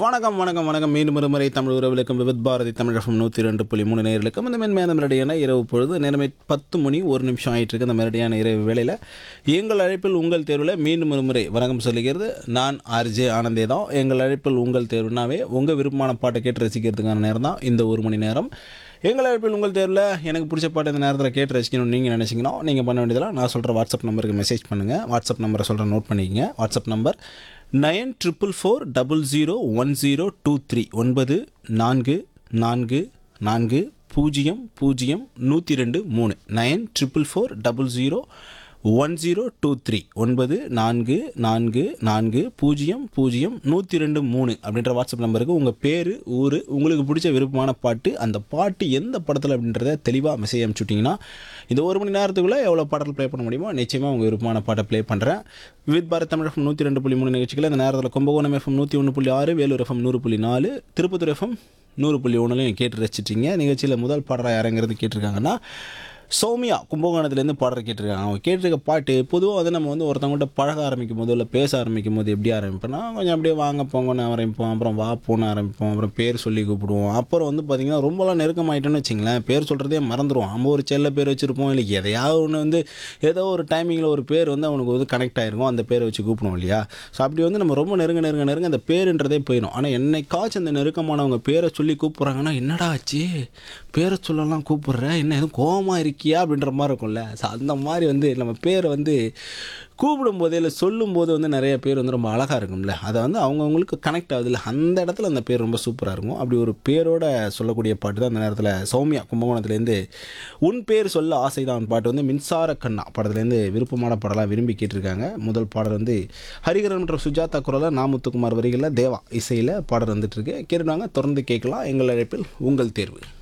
வணக்கம் வணக்கம் வணக்கம் மீண்டும் ஒரு முறை தமிழ் உறவுகளுக்கும் விவித் பாரதி தமிழகம் நூற்றி ரெண்டு புள்ளி மூணு நேர்களுக்கும் இந்த மென்மையான மெரடியான இரவு பொழுது நேரமே பத்து மணி ஒரு நிமிஷம் ஆயிட்டு இருக்கு இந்த மெரடியான இரவு வேளையில் எங்கள் அழைப்பில் உங்கள் தேர்வில் மீண்டும் ஒரு முறை வணக்கம் சொல்லுகிறது நான் ஆர்ஜே ஆனந்தே தான் எங்கள் அழைப்பில் உங்கள் தேர்வுனாவே உங்கள் விருப்பமான பாட்டை கேட்டு ரசிக்கிறதுக்கான நேரம் தான் இந்த ஒரு மணி நேரம் எங்கள் அழைப்பில் உங்கள் தேர்வில் எனக்கு பிடிச்ச பாட்டு இந்த நேரத்தில் கேட்டு ரசிக்கணும்னு நீங்கள் நினச்சிங்கன்னா நீங்கள் பண்ண வேண்டியதெல்லாம் நான் சொல்கிற வாட்ஸ்அப் நம்பருக்கு மெசேஜ் பண்ணுங்கள் வாட்ஸ்அப் நம்பரை சொல்கிறேன் நோட் பண்ணிக்கங்க WhatsApp number nine triple four double zero one zero two three ஒன்பது நான்கு நான்கு நான்கு பூஜ்ஜியம் பூஜ்ஜியம் நூற்றி ரெண்டு மூணு nine triple four double zero one zero two three ஒன்பது நான்கு நான்கு நான்கு பூஜ்ஜியம் பூஜ்ஜியம் நூற்றி ரெண்டு மூணு அப்படின்ற வாட்ஸ்அப் நம்பருக்கு உங்கள் பேர் ஊர் உங்களுக்கு பிடிச்ச விருப்பமான பாட்டு அந்த பாட்டு எந்த படத்தில் அப்படின்றத தெளிவாக மெசேஜ் அனுப்பிச்சுட்டிங்கன்னா இந்த ஒரு மணி நேரத்துக்குள்ளே எவ்வளோ பாடல் ப்ளே பண்ண முடியுமோ நிச்சயமாக உங்கள் விருப்பமான பாட்டை ப்ளே பண்ணுறேன் வித் பாரத் தமிழ் எஃப்எம் நூற்றி ரெண்டு புள்ளி மூணு நிகழ்ச்சிகள் இந்த நேரத்தில் கும்பகோணம் எஃப்எம் நூற்றி ஒன்று புள்ளி ஆறு வேலூர் எஃப்எம் நூறு புள்ளி நாலு திருப்பத்தூர் எஃப்எம் நூறு புள்ளி ஒன்றுலையும் கேட்டு ரசிச்சிட்டிங்க நிகழ்ச்சியில் முதல் பாடலாக யாருங்கிறது கேட்டிருக்காங்கன்னா சௌமியா கும்பகோணத்துலேருந்து பாடுற கேட்டிருக்காங்க அவங்க கேட்டிருக்க பாட்டு பொதுவாக வந்து நம்ம வந்து ஒருத்தவங்கள்ட்ட பழக ஆரம்பிக்கும் போது இல்லை பேச ஆரம்பிக்கும் போது எப்படி ஆரம்பிப்போம்னா கொஞ்சம் அப்படியே வாங்க போங்கன்னு ஆரம்பிப்போம் அப்புறம் வா போன்னு ஆரம்பிப்போம் அப்புறம் பேர் சொல்லி கூப்பிடுவோம் அப்புறம் வந்து பார்த்திங்கன்னா ரொம்பலாம் நெருக்கமாயிட்டோன்னு வச்சிங்களேன் பேர் சொல்கிறதே மறந்துடுவோம் நம்ம ஒரு செல்ல பேர் வச்சுருப்போம் இல்லை எதையாவது ஒன்று வந்து ஏதோ ஒரு டைமிங்கில் ஒரு பேர் வந்து அவனுக்கு வந்து கனெக்ட் ஆகிருக்கும் அந்த பேரை வச்சு கூப்பிடுவோம் இல்லையா ஸோ அப்படி வந்து நம்ம ரொம்ப நெருங்க நெருங்க நெருங்க அந்த பேருன்றதே போயிடும் ஆனால் என்னைக்காச்சும் அந்த நெருக்கமானவங்க பேரை சொல்லி கூப்பிட்றாங்கன்னா என்னடா ஆச்சு பேரை சொல்லலாம் கூப்பிட்ற என்ன எதுவும் கோவமாக இருக்கியா அப்படின்ற மாதிரி இருக்கும்ல ஸோ அந்த மாதிரி வந்து நம்ம பேரை வந்து கூப்பிடும்போது இல்லை சொல்லும்போது வந்து நிறைய பேர் வந்து ரொம்ப அழகாக இருக்கும்ல அதை வந்து அவங்கவுங்களுக்கு கனெக்ட் ஆகுதுல்ல அந்த இடத்துல அந்த பேர் ரொம்ப சூப்பராக இருக்கும் அப்படி ஒரு பேரோட சொல்லக்கூடிய பாட்டு தான் அந்த நேரத்தில் சௌமியா கும்பகோணத்துலேருந்து உன் பேர் சொல்ல ஆசைதான் பாட்டு வந்து மின்சார கண்ணா படத்துலேருந்து விருப்பமான பாடலாம் விரும்பி கேட்டிருக்காங்க முதல் பாடல் வந்து ஹரிகரன் மற்றும் சுஜாதா குரலில் நாமுத்துக்குமார் வரிகளில் தேவா இசையில் பாடல் வந்துட்டுருக்கு கேட்டுட்டாங்க தொடர்ந்து கேட்கலாம் எங்கள் அழைப்பில் உங்கள் தேர்வு